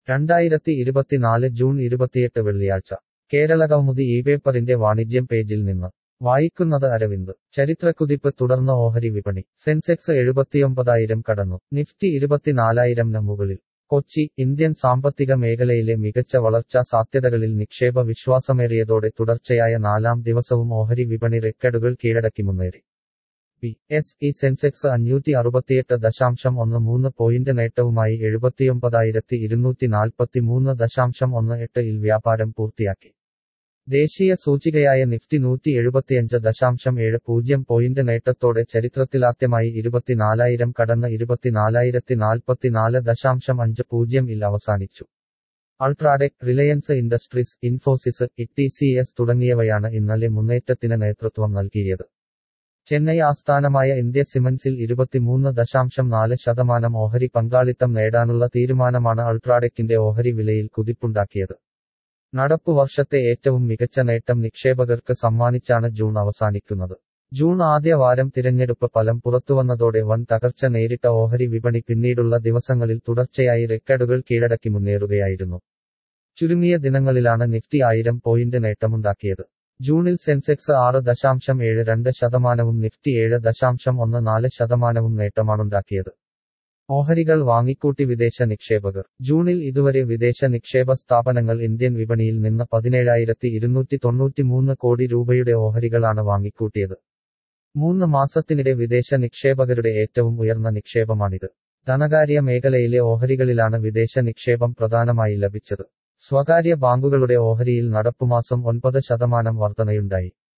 രണ്ടായിരത്തി ഇരുപത്തിനാല് ജൂൺ ഇരുപത്തിയെട്ട് വെള്ളിയാഴ്ച കേരള കൗമുദി ഈ പേപ്പറിന്റെ വാണിജ്യം പേജിൽ നിന്ന് വായിക്കുന്നത് അരവിന്ദ് ചരിത്രക്കുതിപ്പ് തുടർന്ന് ഓഹരി വിപണി സെൻസെക്സ് എഴുപത്തിയൊമ്പതായിരം കടന്നു നിഫ്റ്റി ഇരുപത്തിനാലായിരംന് മുകളിൽ കൊച്ചി ഇന്ത്യൻ സാമ്പത്തിക മേഖലയിലെ മികച്ച വളർച്ചാ സാധ്യതകളിൽ നിക്ഷേപ വിശ്വാസമേറിയതോടെ തുടർച്ചയായ നാലാം ദിവസവും ഓഹരി വിപണി റെക്കോർഡുകൾ കീഴടക്കി മുന്നേറി ബി എസ് ഇ സെൻസെക്സ് അഞ്ഞൂറ്റി അറുപത്തിയെട്ട് ദശാംശം ഒന്ന് മൂന്ന് പോയിന്റ് നേട്ടവുമായി എഴുപത്തിയൊമ്പതായിരത്തി ഇരുന്നൂറ്റി നാൽപ്പത്തി മൂന്ന് ദശാംശം ഒന്ന് എട്ട് ഇൽ വ്യാപാരം പൂർത്തിയാക്കി ദേശീയ സൂചികയായ നിഫ്റ്റി നൂറ്റി എഴുപത്തിയഞ്ച് ദശാംശം ഏഴ് പൂജ്യം പോയിന്റ് നേട്ടത്തോടെ ചരിത്രത്തിലാദ്യമായി ഇരുപത്തിനാലായിരം കടന്ന് ഇരുപത്തിനാലായിരത്തി നാൽപ്പത്തിനാല് ദശാംശം അഞ്ച് പൂജ്യം ഇൽ അവസാനിച്ചു അൾട്രാടെക് റിലയൻസ് ഇൻഡസ്ട്രീസ് ഇൻഫോസിസ് ഇടിസിഎസ് തുടങ്ങിയവയാണ് ഇന്നലെ മുന്നേറ്റത്തിന് നേതൃത്വം നൽകിയത് ചെന്നൈ ആസ്ഥാനമായ ഇന്ത്യ സിമൻസിൽ ഇരുപത്തിമൂന്ന് ദശാംശം നാല് ശതമാനം ഓഹരി പങ്കാളിത്തം നേടാനുള്ള തീരുമാനമാണ് അൾട്രാടെക്കിന്റെ ഓഹരി വിലയിൽ കുതിപ്പുണ്ടാക്കിയത് നടപ്പു വർഷത്തെ ഏറ്റവും മികച്ച നേട്ടം നിക്ഷേപകർക്ക് സമ്മാനിച്ചാണ് ജൂൺ അവസാനിക്കുന്നത് ജൂൺ ആദ്യ വാരം തിരഞ്ഞെടുപ്പ് ഫലം പുറത്തുവന്നതോടെ വൻ തകർച്ച നേരിട്ട ഓഹരി വിപണി പിന്നീടുള്ള ദിവസങ്ങളിൽ തുടർച്ചയായി റെക്കോർഡുകൾ കീഴടക്കി മുന്നേറുകയായിരുന്നു ചുരുങ്ങിയ ദിനങ്ങളിലാണ് നിഫ്റ്റി ആയിരം പോയിന്റ് നേട്ടമുണ്ടാക്കിയത് ജൂണിൽ സെൻസെക്സ് ആറ് ദശാംശം ഏഴ് രണ്ട് ശതമാനവും നിഫ്റ്റി ഏഴ് ദശാംശം ഒന്ന് നാല് ശതമാനവും നേട്ടമാണുണ്ടാക്കിയത് ഓഹരികൾ വാങ്ങിക്കൂട്ടി വിദേശ നിക്ഷേപകർ ജൂണിൽ ഇതുവരെ വിദേശ നിക്ഷേപ സ്ഥാപനങ്ങൾ ഇന്ത്യൻ വിപണിയിൽ നിന്ന് പതിനേഴായിരത്തി ഇരുന്നൂറ്റി തൊണ്ണൂറ്റിമൂന്ന് കോടി രൂപയുടെ ഓഹരികളാണ് വാങ്ങിക്കൂട്ടിയത് മൂന്ന് മാസത്തിനിടെ വിദേശ നിക്ഷേപകരുടെ ഏറ്റവും ഉയർന്ന നിക്ഷേപമാണിത് ധനകാര്യ മേഖലയിലെ ഓഹരികളിലാണ് വിദേശ നിക്ഷേപം പ്രധാനമായി ലഭിച്ചത് സ്വകാര്യ ബാങ്കുകളുടെ ഓഹരിയിൽ നടപ്പുമാസം ഒൻപത് ശതമാനം വർധനയുണ്ടായി